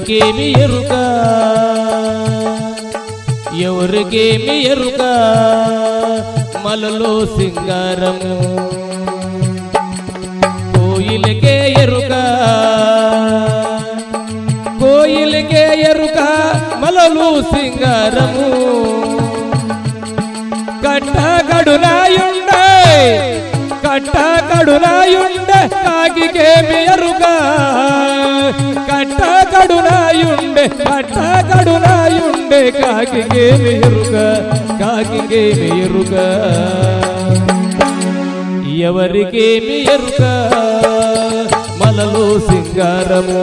ఎవరికేమి ఎరుక ఎవరికేమి ఎరుక మలలో సింగారము కోయిలకే ఎరుక కోయిలకే ఎరుక మలలు సింగారము కట్ట కడునాయుండే కట్ట కడునాయుండే కాకికేమి ఎరుక కట్ట కడునాయుండే కట్ట కడునాయుండే కాకికేమి ఎరుక కాకికేమి ఎరుక ఎవరికేమి ఎరుక మలలో సింగారము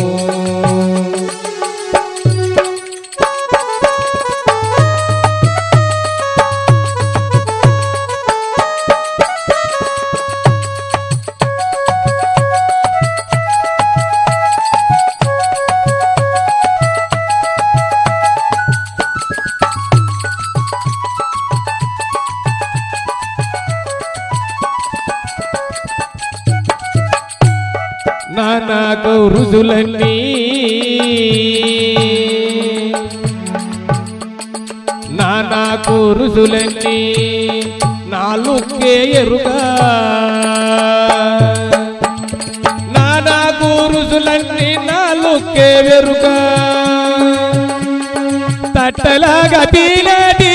నానా కౌరుజులన్నీ నానా కౌరుజులన్నీ నాలుకే ఎరుక నానా కౌరుజులన్నీ నాలుకే వెరుక తట్టలాగా తినేటి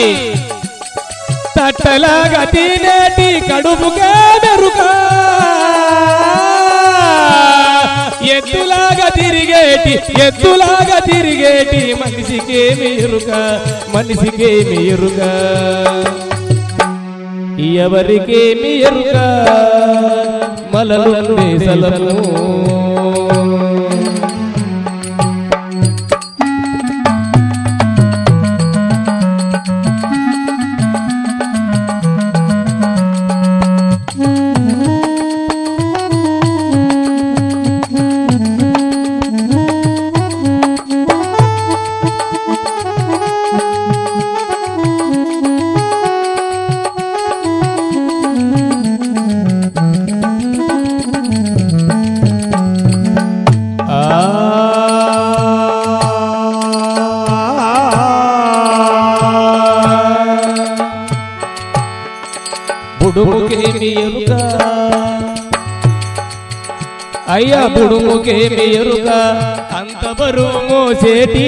తట్టలాగా తినేటి కడుపుకే మెరుక ఎద్దులాగా తిరిగేటి ఎద్దులాగా తిరిగేటి మనిషికేమి ఎరుక మనిషికేమి ఎరుక ఎవరికేమి ఎరుక మలలు దేశలము బుడుముకేమి ఎరుక అయ్యా బుడుముకేమి ఎరుక అంత బరువు మోసేటి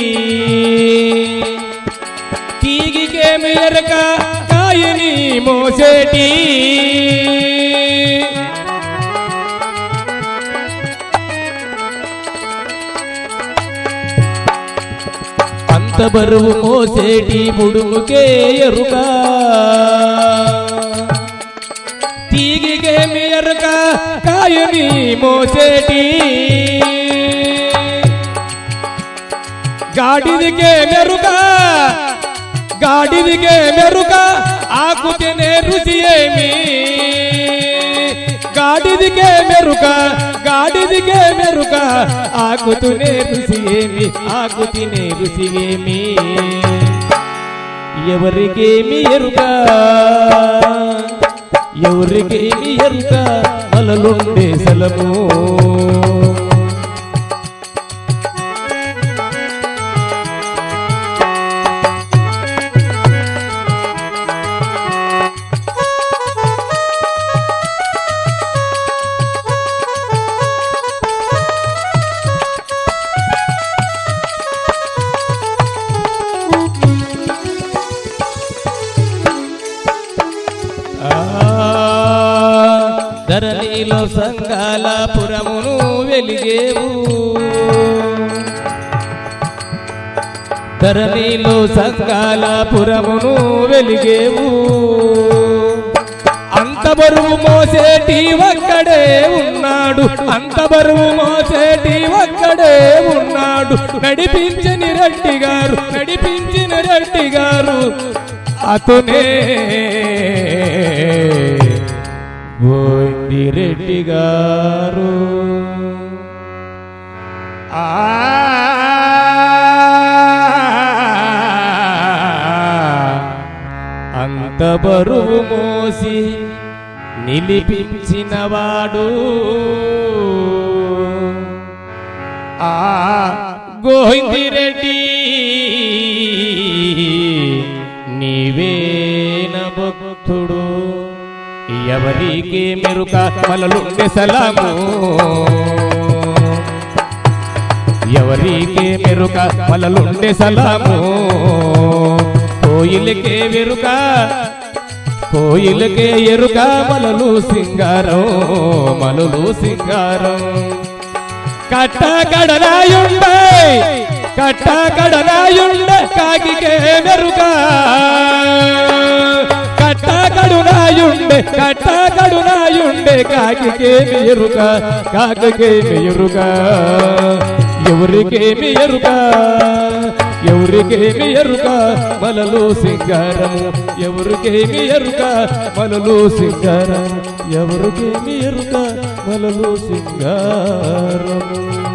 తీగికేమి ఎరక కాయని మోసేటి అంత బరువు మోసేటి బుడుముకే ఎరుక తీగికేమి ఎరుక కాయని మోసేటి గాడిదికే మెరుక గాడిదికే మెరుక ఆకు తినే రుచి ఏమి గాడిదికే మెరుక గాడిదికే మెరుక ఆకు తినే రుచి ఏమి ఆకు తినే రుచి ఏమి ఎవరికేమి ఎరుక ఎవరికేమి ఎరుక మలలుండే సెలము ఆ, ధరణిలో సంగాల పురమును వెలిగేవు ధరణిలో సంగాల పురమును వెలిగేవు అంత బరువు మోసేటి ఒక్కడే ఉన్నాడు అంత బరువు మోసేటి ఒక్కడే ఉన్నాడు నడిపించని రెడ్డి గారు నడిపించిన రెడ్డి గారు అతనే గోవింది రెడ్డి గారు ఆ అంత బరువు మోసి నిలిపించినవాడు ఆ గోవిందిరెడ్డి నీవేన భక్తుడు ఎవరికి మెరుక మలలుండే సలాము ఎవరికి మెరుక మలలుండే సలాము కోయిలకే వెరుక కోయిలకే ఎరుక మలలు సింగారం మలలు సింగారం కట్ట కడనాయుండే కట్ట కడనాయుండే కాకికే మెరుక కట్ట కడునాయుండే కట్ట కడునాయుండే కాకికే మెరుక కాకికే మెరుక ఎవరికేమి ఎరుక ఎవరికేమి ఎరుక మలలు సింగారము ఎవరికేమి ఎరుక మలలు సింగారం ఎవరికేమి ఎరుక మలలు సింగారము